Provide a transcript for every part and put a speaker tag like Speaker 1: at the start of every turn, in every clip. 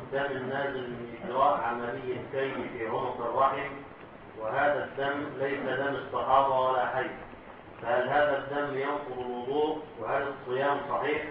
Speaker 1: الدم النازل من إجراء عملية كي في عنق الرحم وهذا الدم ليس دم الصحابة ولا حي فهل هذا الدم ينقض الوضوء وهل الصيام صحيح؟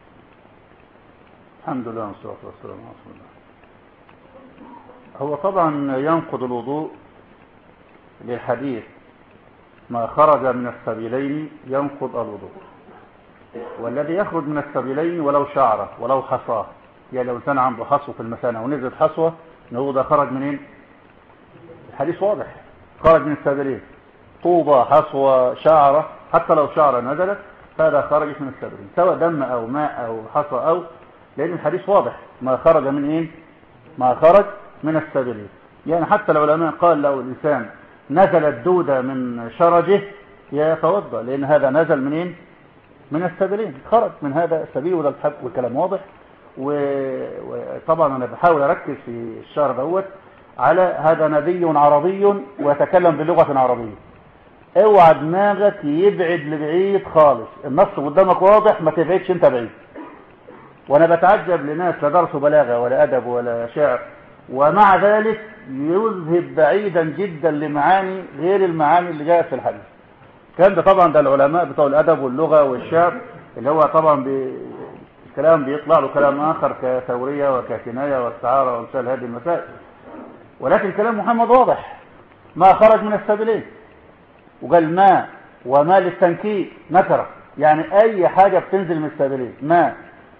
Speaker 2: الحمد لله والصلاة والسلام على رسول الله هو طبعا ينقض الوضوء للحديث ما خرج من السبيلين ينقض الوضوء والذي يخرج من السبيلين ولو شعره ولو حصاه يعني لو انسان عنده حصوه في المثانه ونزلت حصوه نقول ده خرج منين الحديث واضح خرج من السبيلين طوبة حصوة شعرة حتى لو شعرة نزلت فهذا خرجت من السبيلين سواء دم او ماء او حصى او لان الحديث واضح ما خرج من ايه ما خرج من السبيلين يعني حتى العلماء قال لو الانسان نزلت دودة من شرجه يتوضا لان هذا نزل منين من السبيلين خرج من هذا السبيل وده الحق والكلام واضح وطبعا انا بحاول اركز في الشهر دوت على هذا نبي عربي ويتكلم بلغة عربية اوعى دماغك يبعد لبعيد خالص النص قدامك واضح ما تبعدش انت بعيد وانا بتعجب لناس لا درسوا بلاغة ولا ادب ولا شعر ومع ذلك يذهب بعيدا جدا لمعاني غير المعاني اللي جاءت في الحديث الكلام ده طبعا ده العلماء بتوع الادب واللغة والشعر اللي هو طبعا بي... الكلام بيطلع له كلام اخر كثورية وككناية واستعارة وامثال هذه المسائل ولكن كلام محمد واضح ما خرج من السبيلين وقال ماء وما للتنكيل نكره يعني اي حاجة بتنزل من السبيلين ماء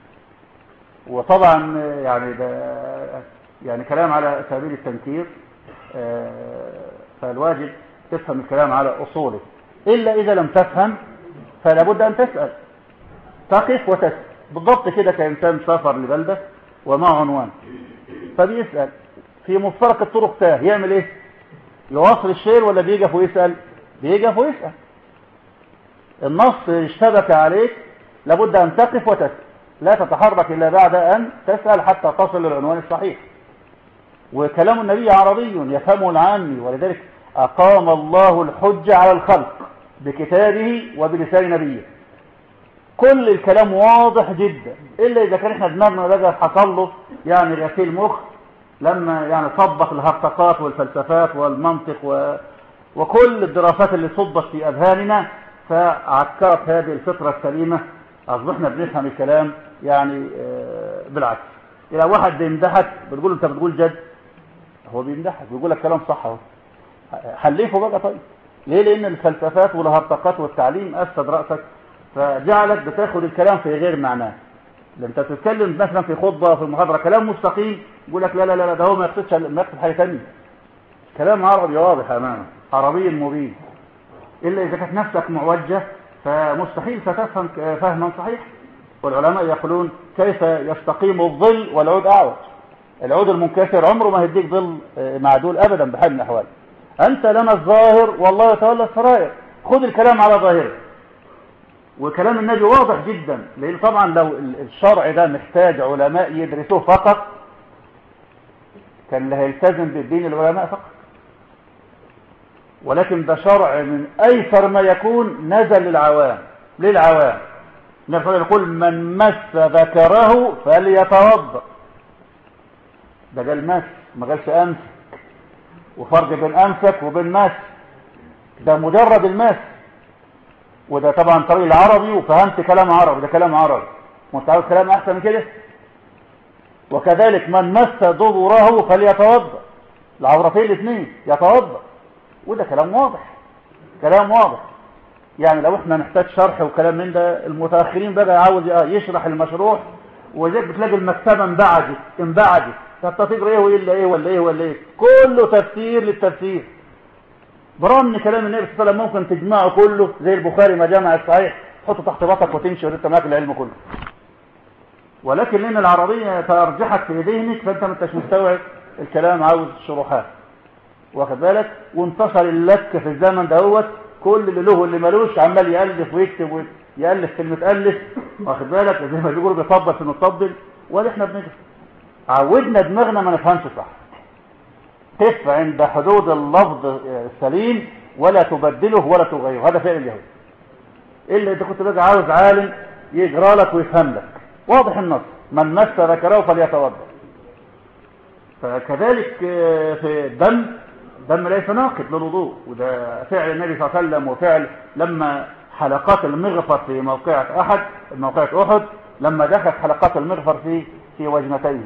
Speaker 2: وطبعا يعني ده يعني كلام على سبيل التنكير فالواجب تفهم الكلام على اصوله الا اذا لم تفهم فلا بد ان تسأل تقف وتسأل بالضبط كده كإنسان سافر لبلدة ومعه عنوان فبيسأل في مفترق الطرق تاه يعمل ايه يواصل الشير ولا بيقف ويسأل بيقف ويسأل النص اشتبك عليك لابد أن تقف وتسأل لا تتحرك إلا بعد أن تسأل حتى تصل للعنوان الصحيح وكلام النبي عربي يفهمه العامي ولذلك أقام الله الحج على الخلق بكتابه وبلسان نبيه كل الكلام واضح جدا إلا إذا كان احنا دماغنا بقى حصل له يعني غسيل مخ لما يعني طبق الهرطقات والفلسفات والمنطق و... وكل الدراسات اللي صبت في أذهاننا فعكرت هذه الفطرة السليمة أصبحنا بنفهم الكلام يعني بالعكس إذا واحد بيمدحك بتقول أنت بتقول جد هو بيمدحك بيقول لك كلام صح اهو حلفه بقى طيب ليه لأن الفلسفات والهرطقات والتعليم أفسد رأسك فجعلك بتاخد الكلام في غير معناه لما انت تتكلم مثلا في خطبه في محاضره كلام مستقيم يقول لك لا لا لا ده هو ما يقصدش ما يقصد حاجه ثانيه كلام عربي واضح امامك عربي مبين الا اذا كانت نفسك معوجه فمستحيل ستفهم فهما صحيح والعلماء يقولون كيف يستقيم الظل والعود اعوج العود المنكسر عمره ما هيديك ظل معدول ابدا بحال من الاحوال انت لنا الظاهر والله يتولى السرائر خذ الكلام على ظاهره وكلام النبي واضح جدا لان طبعا لو الشرع ده محتاج علماء يدرسوه فقط كان اللي هيلتزم بالدين العلماء فقط ولكن ده شرع من ايسر ما يكون نزل للعوام للعوام النبي يقول من مس ذكره فليتوضا ده قال مس ما قالش امسك وفرق بين امسك وبين مس ده مجرد المس وده طبعا طريق العربي وفهمت كلام عربي ده كلام عربي وانت عاوز كلام احسن من كده وكذلك من مس ضبره فليتوضا العورتين الاثنين يتوضا وده كلام واضح كلام واضح يعني لو احنا نحتاج شرح وكلام من ده المتاخرين بقى عاوز يشرح المشروع وزيك بتلاقي المكتبه انبعجت انبعجت طب تقرا ايه والا ايه ولا ايه ولا ايه كله تفسير للتفسير برغم كلام النبي صلى الله عليه وسلم ممكن تجمعه كله زي البخاري ما جمع الصحيح تحطه تحت باطك وتمشي وانت معاك العلم كله ولكن لان العربيه ترجحك في ذهنك فانت ما انتش مستوعب الكلام عاوز شروحات واخد بالك وانتشر اللك في الزمن دهوت كل اللي له واللي ملوش عمال يالف ويكتب ويالف كلمه الف واخد بالك زي ما بيقولوا بيطبل في نطبل ولا احنا بنجري عودنا دماغنا ما نفهمش صح قف عند حدود اللفظ السليم ولا تبدله ولا تغيره هذا فعل اليهود الا اذا كنت بقى عاوز عالم يجرى لك ويفهم لك واضح النص من مس ذكره فليتوضا فكذلك آه، في الدم دم ليس ناقض للوضوء وده فعل النبي صلى الله عليه وسلم وفعل لما حلقات المغفر في موقعة أحد موقعة أحد لما دخلت حلقات المغفر في في وجنتيه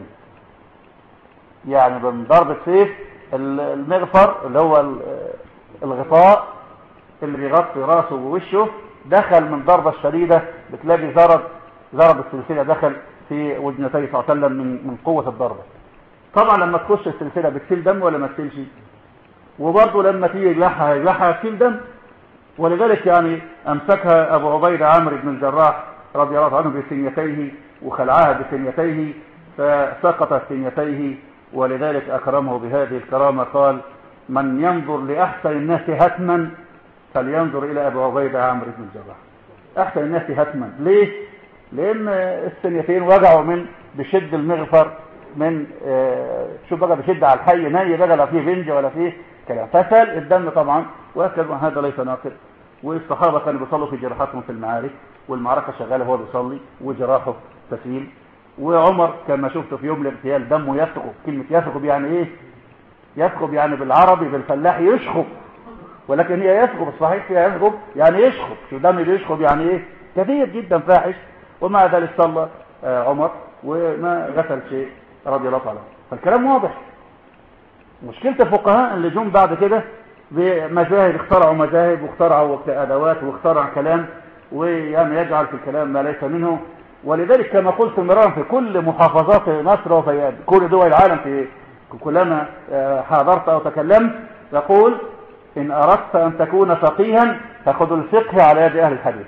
Speaker 2: يعني من ضربة سيف المغفر اللي هو الغطاء اللي بيغطي راسه ووشه دخل من ضربة شديدة بتلاقي زرد زرد السلسلة دخل في وجنتيه صلى الله عليه وسلم من من قوة الضربة طبعا لما تخش السلسلة بتسيل دم ولا ما تسيلش وبرضه لما تيجي يجلحها يجلحها تسيل دم ولذلك يعني امسكها ابو عبيدة عمرو بن الجراح رضي الله عنه بثنيتيه وخلعها بثنيتيه فسقطت ثنيتيه ولذلك اكرمه بهذه الكرامة قال من ينظر لاحسن الناس هتما فلينظر الى ابو عبيدة عمرو بن الجراح احسن الناس هتما ليه لان الثنيتين وجعوا من بشد المغفر من آه شوف بقى بشد على الحي ني بقى لا فيه بنج ولا فيه كلام فسال الدم طبعا وهكذا هذا ليس ناقض والصحابه كانوا بيصلوا في جراحاتهم في المعارك والمعركه شغاله هو بيصلي وجراحه تسليم وعمر كما شفت في يوم الاغتيال دمه يثقب كلمه يثقب يعني ايه يثقب يعني بالعربي بالفلاح يشخب ولكن هي يثقب الصحيح فيها يثقب يعني يشخب شو دم بيشخب يعني ايه كثير جدا فاحش ومع ذلك صلى عمر وما غسل شيء رضي الله عنه فالكلام واضح مشكلة الفقهاء اللي جم بعد كده بمذاهب اخترعوا مذاهب واخترعوا ادوات واخترع كلام ويعني يجعل في الكلام ما ليس منه ولذلك كما قلت مرارا في كل محافظات مصر وفي كل دول العالم في كلما حاضرت او تكلمت يقول ان اردت ان تكون فقيها فخذ الفقه على يد اهل الحديث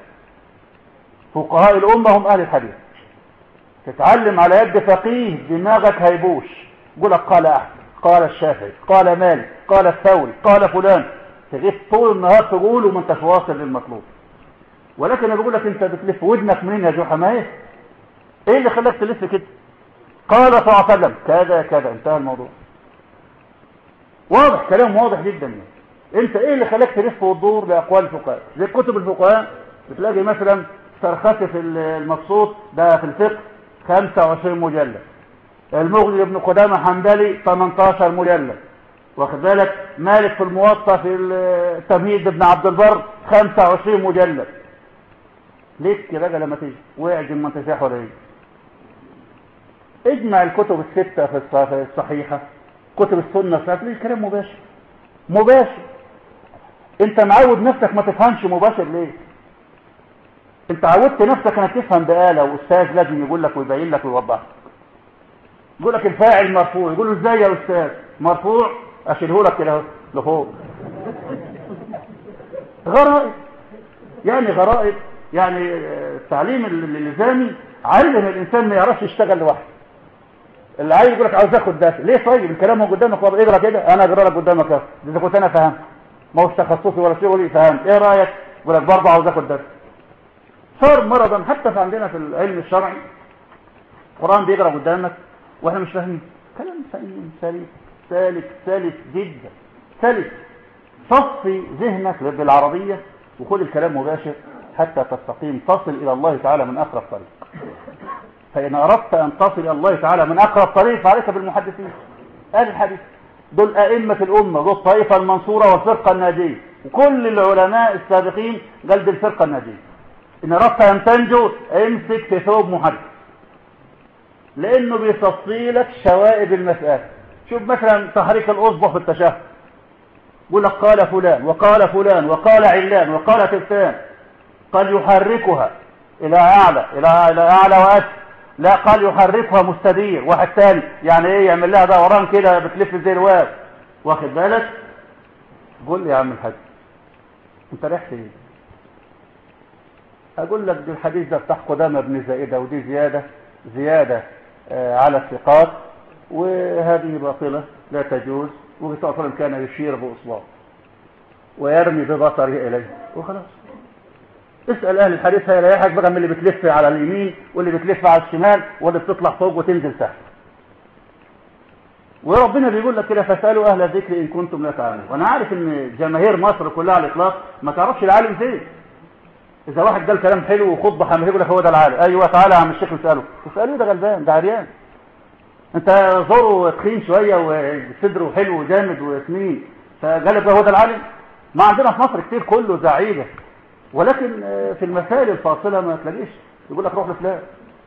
Speaker 2: فقهاء الامه هم اهل الحديث تتعلم على يد فقيه دماغك هيبوش يقول لك قال احمد قال الشافعي قال مالك قال الثوري قال فلان تغيب طول النهار تقول وما انتش واصل للمطلوب ولكن انا بقول لك انت بتلف ودنك منين يا جحا ما ايه ايه اللي خلاك تلف كده قال صلى الله عليه وسلم كذا كذا انتهى الموضوع واضح كلام واضح جدا يعني. انت ايه اللي خلاك تلف وتدور لاقوال الفقهاء زي كتب الفقهاء بتلاقي مثلا سرخسي في المبسوط ده في الفقه 25 مجلد المغني ابن قدامة حنبلي 18 مجلد واخد بالك مالك في الموطأ في التمهيد ابن عبد البر 25 مجلد ليك يا بقى لما تيجي واعجم ما انت ولا ايه اجمع الكتب الستة في الصحيحة كتب السنة هتلاقي كلام مباشر مباشر انت معود نفسك ما تفهمش مباشر ليه انت عودت نفسك انك تفهم بآلة واستاذ لازم يقول لك ويبين لك ويوضح لك يقول لك الفاعل مرفوع يقول له ازاي يا استاذ مرفوع اشيله لك كده لفوق غرائب يعني غرائب يعني التعليم اللزامي علم الانسان ما يعرفش يشتغل لوحده اللي عايز يقول لك عاوز اخد ده ليه طيب الكلام هو قدامك واضح اقرا كده انا اقرا لك قدامك اهو اذا كنت انا فهمت ما هوش تخصصي ولا شغلي فهمت ايه رايك يقول لك برضه عاوز اخد ده صار مرضا حتى في عندنا في العلم الشرعي القران بيقرا قدامك واحنا مش فاهمين كلام سليم سليم سالك سلس جدا سلس صفي ذهنك بالعربية وخد الكلام مباشر حتى تستقيم تصل إلى الله تعالى من أقرب طريق فإن أردت أن تصل إلى الله تعالى من أقرب طريق فعليك بالمحدثين أهل الحديث دول أئمة الأمة دول الطائفة المنصورة والفرقة الناجية وكل العلماء السابقين قال دي الفرقة الناجية إن أردت أن تنجو امسك في ثوب محدث لانه بيصفي لك شوائب المسألة شوف مثلا تحريك الاصبع في التشهد يقول لك قال فلان وقال فلان وقال علان وقال تلتان قد يحركها الى اعلى الى الى اعلى واسفل لا قال يحركها مستدير واحد ثاني يعني ايه يعمل لها دوران كده بتلف زي الواد واخد بالك قول لي يا عم الحاج انت رحت ايه اقول لك دي الحديث ده بتاع قدامى ابن زائده ودي زياده زياده على الثقات وهذه باطلة لا تجوز والنبي صلى الله عليه وسلم كان يشير بإصبعه ويرمي ببصره إليه وخلاص اسأل أهل الحديث هي لا بقى من اللي بتلف على اليمين واللي بتلف على الشمال واللي بتطلع فوق وتنزل تحت وربنا بيقول لك كده فاسألوا أهل الذكر إن كنتم لا تعلمون وأنا عارف إن جماهير مصر كلها على الإطلاق ما تعرفش العالم فين إذا واحد قال كلام حلو وخطبة حمل يقول لك هو ده العالم أيوه تعالى يا عم الشيخ نسأله تسألوه ده غلبان ده عريان انت زوره تخين شويه وصدره حلو وجامد وسمين فقالك هو ده العالم ما عندنا في مصر كتير كله زعيبه ولكن في المسائل الفاصله ما تلاقيش يقول لك روح لفلان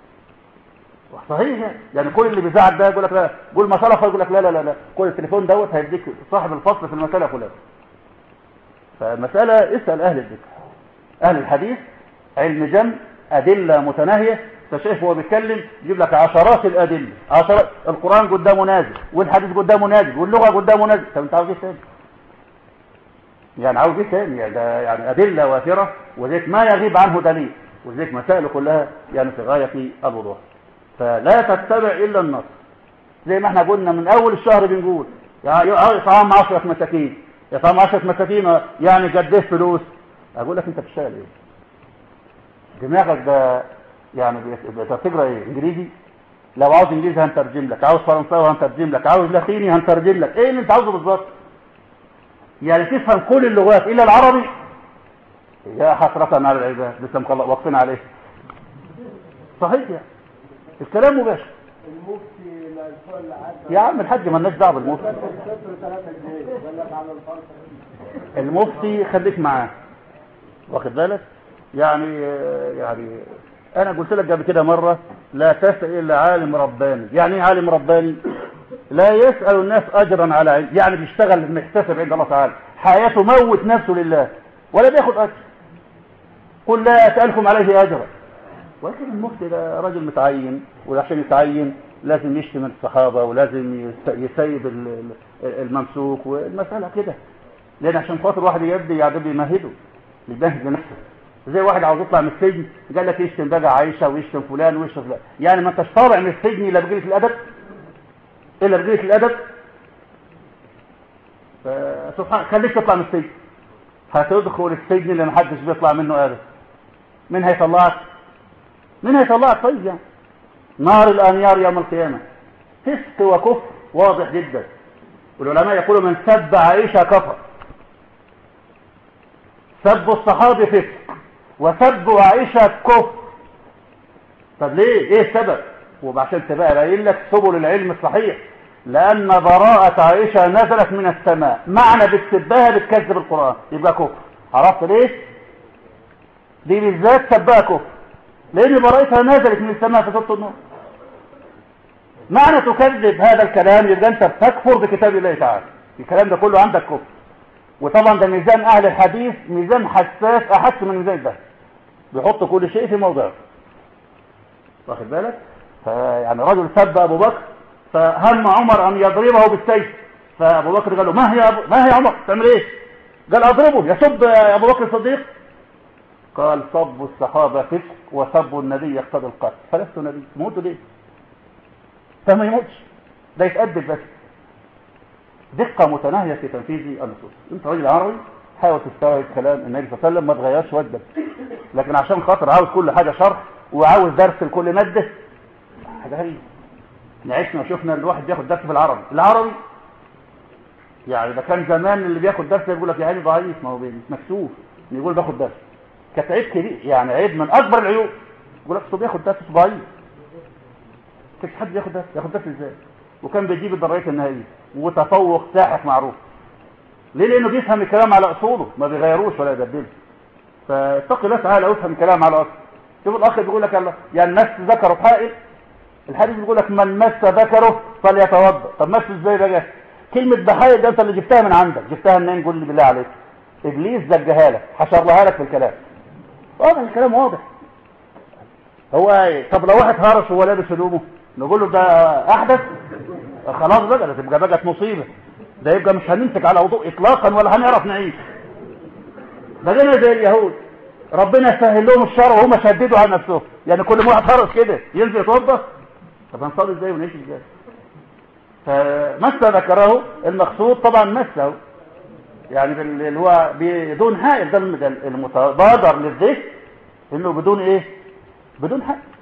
Speaker 2: صحيح يعني كل اللي بيزعل ده يقول لك لا قول مساله يقول لك لا لا لا لا كل التليفون دوت هيديك صاحب الفصل في المساله فلان فمساله اسال اهل الذكر اهل الحديث علم جمع ادله متناهيه فشايف هو بيتكلم يجيب لك عشرات الادله عشرات القران قدامه نازل والحديث قدامه نازل واللغه قدامه نازل طب انت عاوز ايه تاني يعني عاوز ايه تاني يعني, ده يعني ادله وافره وذلك ما يغيب عنه دليل وذلك مسائله كلها يعني في غايه الوضوح فلا تتبع الا النص زي ما احنا قلنا من اول الشهر بنقول يعني طعام 10 مساكين يا طعام 10 مساكين يعني قد ايه فلوس اقول لك انت بتشتغل ايه دماغك ده يعني بتقرا ايه انجليزي لو عاوز انجليزي هنترجم لك عاوز فرنساوي هنترجم لك عاوز لاتيني هنترجم لك ايه اللي انت عاوزه بالظبط يعني تفهم كل اللغات الا العربي يا حسرة على العباد لسه واقفين عليه صحيح يعني الكلام مباشر
Speaker 3: المفتي الفل عدى
Speaker 2: يا عم الحاج مالناش دعوه بالمفتي
Speaker 3: صفر 3 جنيه قال لك على الفرق
Speaker 2: المفتي خليك معاه واخد بالك يعني يعني انا قلت لك قبل كده مره لا تسال الا عالم رباني يعني ايه عالم رباني لا يسال الناس اجرا على علم يعني بيشتغل محتسب عند الله تعالى حياته موت نفسه لله ولا بياخد اجر قل لا اسالكم عليه اجرا ولكن المفتي ده راجل متعين وعشان يتعين لازم يشتم الصحابه ولازم يسيب الممسوك والمساله كده لان عشان خاطر واحد يبدي يعني بيمهده يجهز لنفسه زي واحد عاوز يطلع من السجن قال لك يشتم بقى عائشه ويشتم فلان ويشتم فلان يعني ما انتش طالع من السجن الا بقيه الادب الا بقيه الادب فسبحان خليك تطلع من السجن هتدخل السجن اللي محدش بيطلع منه ابدا مين هيطلعك مين هيطلعك طيب يعني نار الانيار يوم القيامه فسق وكفر واضح جدا والعلماء يقولوا من سب عائشه كفر سب الصحابه فسق وسب عائشه كفر طب ليه ايه السبب وعشان تبقى قايل لك سبل العلم الصحيح لان براءه عائشه نزلت من السماء معنى بتسبها بتكذب القران يبقى كفر عرفت ليه دي بالذات سبها كفر لان براءتها نزلت من السماء في سوره النور معنى تكذب هذا الكلام يبقى انت بتكفر بكتاب الله تعالى الكلام ده كله عندك كفر وطبعا ده ميزان اهل الحديث ميزان حساس احس من ميزان ده بيحط كل شيء في موضعه واخد بالك فيعني رجل سب ابو بكر فهم عمر ان يضربه بالسيف فابو بكر قال له ما هي أبو ما هي عمر تعمل ايه قال اضربه يسب ابو بكر الصديق قال صب الصحابه فسق وسب النبي يقتضي القتل فلست نبي موتوا ليه فما يموتش ده يتأدب بس دقة متناهية في تنفيذ النصوص انت راجل عربي حاول تستوعب كلام النبي صلى الله عليه وسلم ما تغيرش ودك لكن عشان خاطر عاوز كل حاجة شرح وعاوز درس لكل مادة حاجة غريبة احنا عشنا وشفنا الواحد بياخد درس في العربي العربي يعني ده كان زمان اللي بياخد درس يقول لك يا عيني ضعيف ما هو مكسوف يقول باخد درس كانت عيب كبير يعني عيب من اكبر العيوب يقول لك اصل بياخد درس ضعيف كانش حد ياخد درس ياخد درس ازاي وكان بيجيب الدرجات النهائيه وتفوق ساحق معروف ليه لانه بيفهم الكلام على اصوله ما بيغيروش ولا يبدله فاتق الله تعالى وافهم الكلام على اصله شوف الاخ بيقول لك الله يعني مس ذكره في حائل الحديث بيقول لك من مس ذكره فليتوضا طب مس ازاي بقى كلمه بحائل ده انت اللي جبتها من عندك جبتها منين قول لي بالله عليك ابليس زجها لك حشر لها لك في الكلام واضح الكلام واضح هو ايه طب لو واحد هرش وهو لابس هدومه نقول له ده احدث خلاص بقى ده تبقى بقت مصيبه ده يبقى مش هنمسك على وضوء اطلاقا ولا هنعرف نعيش بقينا زي اليهود ربنا يسهل لهم الشر وهم شددوا على نفسهم يعني كل ما واحد هرش كده ينزل يتوضا طب هنصلي ازاي ونعيش ازاي فمس ذكره المقصود طبعا مسه يعني اللي هو بدون حائل ده المتبادر للذهن انه بدون ايه بدون حائل